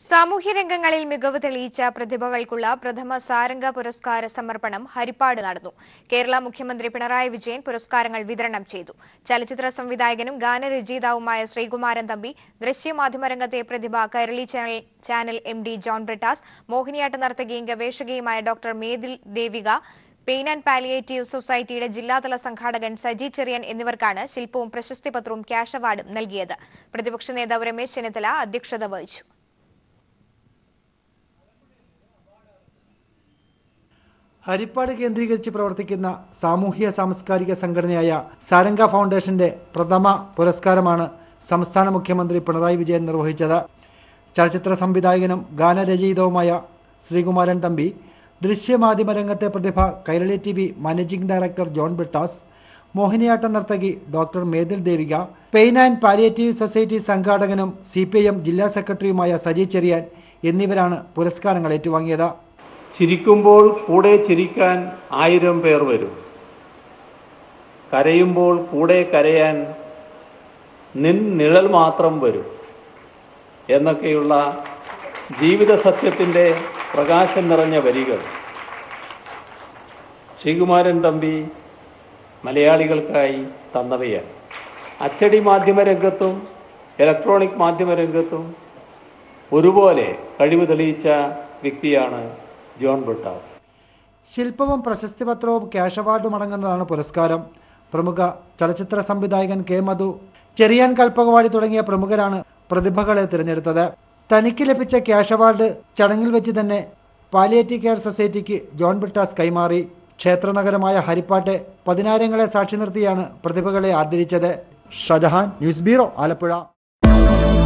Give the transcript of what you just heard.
സാമൂഹ്യരംഗങ്ങളിൽ മികവ് തെളിയിച്ച പ്രതിഭകൾക്കുള്ള പ്രഥമ സാരംഗ പുരസ്കാര സമർപ്പണം ഹരിപ്പാട് നടന്നു കേരള മുഖ്യമന്ത്രി പിണറായി വിജയൻ പുരസ്കാരങ്ങൾ വിതരണം ചെയ്തു ചലച്ചിത്ര സംവിധായകനും ഗാനരചയിതാവുമായ ശ്രീകുമാരൻ തമ്പി ദൃശ്യമാധ്യമരംഗത്തെ പ്രതിഭ Kairali channel channel M D John Brittas മോഹിനിയാട്ട നർത്തകിയും ഗവേഷകയുമായ doctor Methil Devika pain and palliative സൊസൈറ്റിയുടെ ജില്ലാതല സംഘാടകൻ സജി ചെറിയൻ എന്നിവർക്കാണ് ശില്പവും പ്രശസ്തിപത്രവും ക്യാഷ് അവാർഡും നൽകിയത് പ്രതിപക്ഷ നേതാവ് രമേശ് ചെന്നിത്തല അധ്യക്ഷത വഹിച്ചു ഹരിപ്പാട് കേന്ദ്രീകരിച്ച് പ്രവർത്തിക്കുന്ന സാമൂഹ്യ സാംസ്കാരിക സംഘടനയായ സാരംഗ ഫൗണ്ടേഷന്റെ പ്രഥമ പുരസ്കാരമാണ് സംസ്ഥാന മുഖ്യമന്ത്രി പിണറായി വിജയൻ നിർവഹിച്ചത് ചലച്ചിത്ര സംവിധായകനും ഗാനരചയിതാവുമായ ശ്രീകുമാരൻ തമ്പി ദൃശ്യമാധ്യമ രംഗത്തെ പ്രതിഭ Kairali T V managing director John Brittas മോഹിനിയാട്ട നർത്തകി doctor Methil Devika pain and palliative society സംഘാടകനും സി ജില്ലാ സെക്രട്ടറിയുമായ സജി ചെറിയാൻ എന്നിവരാണ് പുരസ്കാരങ്ങൾ ഏറ്റുവാങ്ങിയത് ചിരിക്കുമ്പോൾ കൂടെ ചിരിക്കാൻ ആയിരം പേർ വരും കരയുമ്പോൾ കൂടെ കരയാൻ നിൻ നിഴൽ മാത്രം വരും എന്നൊക്കെയുള്ള ജീവിത സത്യത്തിൻ്റെ പ്രകാശം നിറഞ്ഞ വരികൾ ശ്രീകുമാരൻ തമ്പി മലയാളികൾക്കായി തന്നവയാണ് അച്ചടി മാധ്യമരംഗത്തും ഇലക്ട്രോണിക് മാധ്യമരംഗത്തും ഒരുപോലെ കഴിവ് തെളിയിച്ച വ്യക്തിയാണ് ജോൺ ബ്രിട്ടാസ് ശില്പവും പ്രശസ്തിപത്രവും ക്യാഷ് അവാർഡും അടങ്ങുന്നതാണ് പുരസ്കാരം പ്രമുഖ ചലച്ചിത്ര സംവിധായകൻ കെ മധു ചെറിയാൻ കൽപ്പകവാടി തുടങ്ങിയ പ്രമുഖരാണ് പ്രതിഭകളെ തിരഞ്ഞെടുത്തത് തനിക്ക് ലഭിച്ച ക്യാഷ് അവാർഡ് ചടങ്ങിൽ വെച്ച് തന്നെ പാലിയേറ്റീവ് കെയർ സൊസൈറ്റിക്ക് ജോൺ ബ്രിട്ടാസ് കൈമാറി ക്ഷേത്രനഗരമായ ഹരിപ്പാട്ടെ പതിനായിരങ്ങളെ സാക്ഷി നിർത്തിയാണ് പ്രതിഭകളെ ആദരിച്ചത് ഷജഹാൻ ന്യൂസ് ബ്യൂറോ ആലപ്പുഴ